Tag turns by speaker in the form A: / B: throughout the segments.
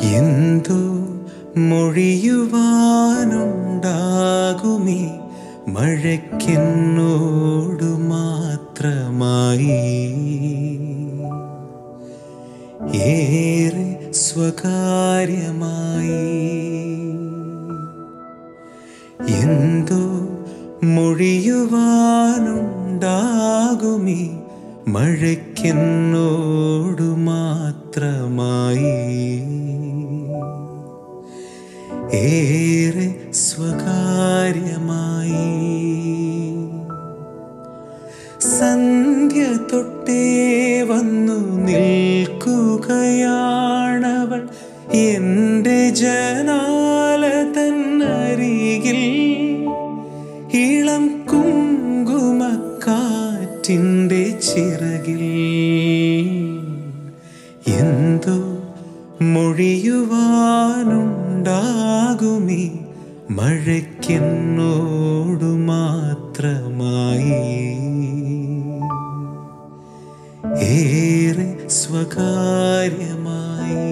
A: എന്തോ മൊഴിയുവാനുണ്ടാകുമീ മഴയ്ക്കെന്നോടു മാത്രമായി ഏറെ സ്വകാര്യമായി എന്തോ മൊഴിയുവാനുണ്ടാകുമീ മഴയ്ക്കെന്നോടു മാത്രമായി ഏറെ സ്വകാര്യമായി സന്ധ്യ തൊട്ടേ വന്നു നിൽക്കുകയാണവൾ എൻ്റെ ജനാല തന്നരികിൽ ഇളം കുങ്കുമക്കാറ്റിൻ്റെ ചിറകിൽ എന്തോ മൊഴിയുവാനുണ്ടാകുമീ മഴയ്ക്കെന്നോടു മാത്രമായി ഏറെ സ്വകാര്യമായി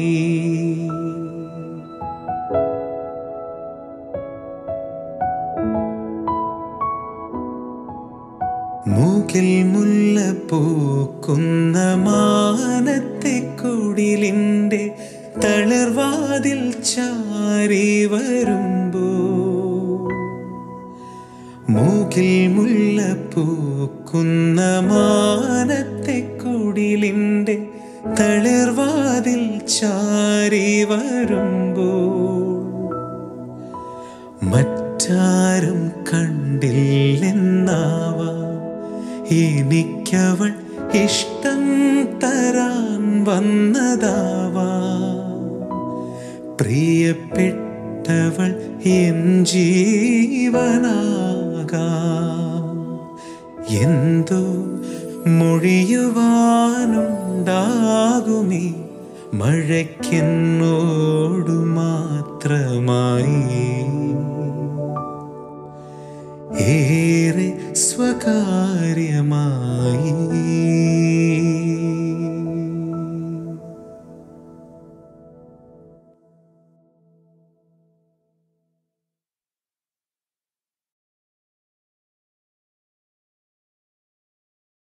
A: മൂക്കിൽ മുല്ല പൂക്കുന്ന മാനത്തെ കുടിലിൻ്റെ തളിർവാതിൽ ചാരി വരുമ്പോ മൂക്കിൽ മുല്ല പൂക്കുന്ന മാനത്തെ കുടിലിൻ്റെ തളിർവാതിൽ ചാരി വരുമ്പോ മറ്റാരും കണ്ടില്ലെന്നാവാം എനിക്കവൾ ഇഷ്ടം തരാൻ വന്നതാവാ പ്രിയപ്പെട്ടവൾ എൻ ജീവനാകാം എന്തോ മൊഴിയുവാനുണ്ടാകുമീ മഴയ്ക്കെന്നോടു മാത്രമായി ഏറെ സ്വകാര്യമായി